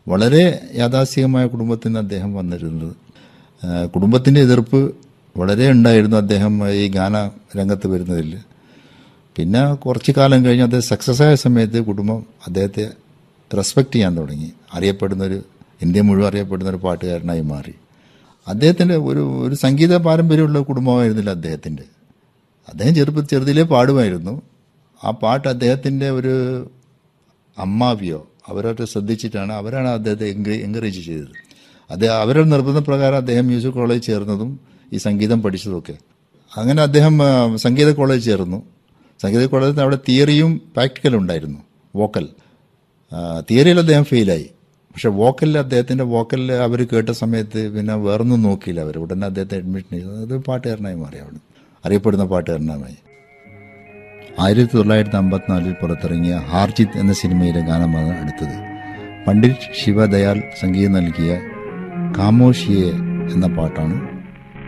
വളരെ യാഥാസ്ഥികമായ കുടുംബത്തിൽ നിന്ന് അദ്ദേഹം വന്നിരുന്നത് ആ, കുടുംബത്തിന്റെ എതിർപ്പ് വളരെ ഉണ്ടായിരുന്നു അദ്ദേഹം ഈ ഗാന രംഗത്ത് വരുന്നതിൽ പിന്നെ കുറച്ച് കാലം കഴിഞ്ഞ് അദ്ദേഹം സക്സസ് ആയ സമയത്ത് കുടുംബം അദ്ദേഹത്തെ റെസ്പെക്റ്റ് ചെയ്യാൻ തുടങ്ങി അറിയപ്പെടുന്നൊരു ഇന്ത്യ മുഴുവൻ അറിയപ്പെടുന്ന ഒരു പാട്ടുകാരനായി മാറി അദ്ദേഹത്തിൻ്റെ ഒരു ഒരു സംഗീത പാരമ്പര്യമുള്ള കുടുംബമായിരുന്നില്ല അദ്ദേഹത്തിൻ്റെ അദ്ദേഹം ചെറുപ്പ ചെറുതിലേ പാടുമായിരുന്നു ആ പാട്ട് അദ്ദേഹത്തിൻ്റെ ഒരു അമ്മാവിയോ അവരൊക്കെ ശ്രദ്ധിച്ചിട്ടാണ് അവരാണ് അദ്ദേഹത്തെ എൻകറേജ് ചെയ്തത് അത് അവരുടെ നിർബന്ധപ്രകാരം അദ്ദേഹം മ്യൂസിക് കോളേജ് ചേർന്നതും ഈ സംഗീതം പഠിച്ചതൊക്കെ അങ്ങനെ അദ്ദേഹം ആ, സംഗീത കോളേജ് ചേർന്നു സംഗീത കോളേജിൽ അവിടെ തിയറിയും പ്രാക്ടിക്കലും ഉണ്ടായിരുന്നു വോക്കൽ തിയറിയിൽ അദ്ദേഹം ഫെയിലായി പക്ഷെ വോക്കലിൽ അദ്ദേഹത്തിൻ്റെ വോക്കലിൽ അവർ കേട്ട സമയത്ത് പിന്നെ വേറൊന്നും നോക്കിയില്ല അവർ ഉടനെ അദ്ദേഹത്തെ അഡ്മിഷൻ ചെയ്തു അത് പാട്ടുകാരനായി മാറി അവിടെ അറിയപ്പെടുന്ന പാട്ടുകാരനായി ആയിരത്തി തൊള്ളായിരത്തി അമ്പത്തിനാലിൽ പുറത്തിറങ്ങിയ ഹാർജിത്ത് എന്ന സിനിമയിലെ ഗാനമാണ് അടുത്തത് പണ്ഡിറ്റ് ശിവദയാൽ സംഗീതം നൽകിയ കാമോഷിയെ എന്ന പാട്ടാണ്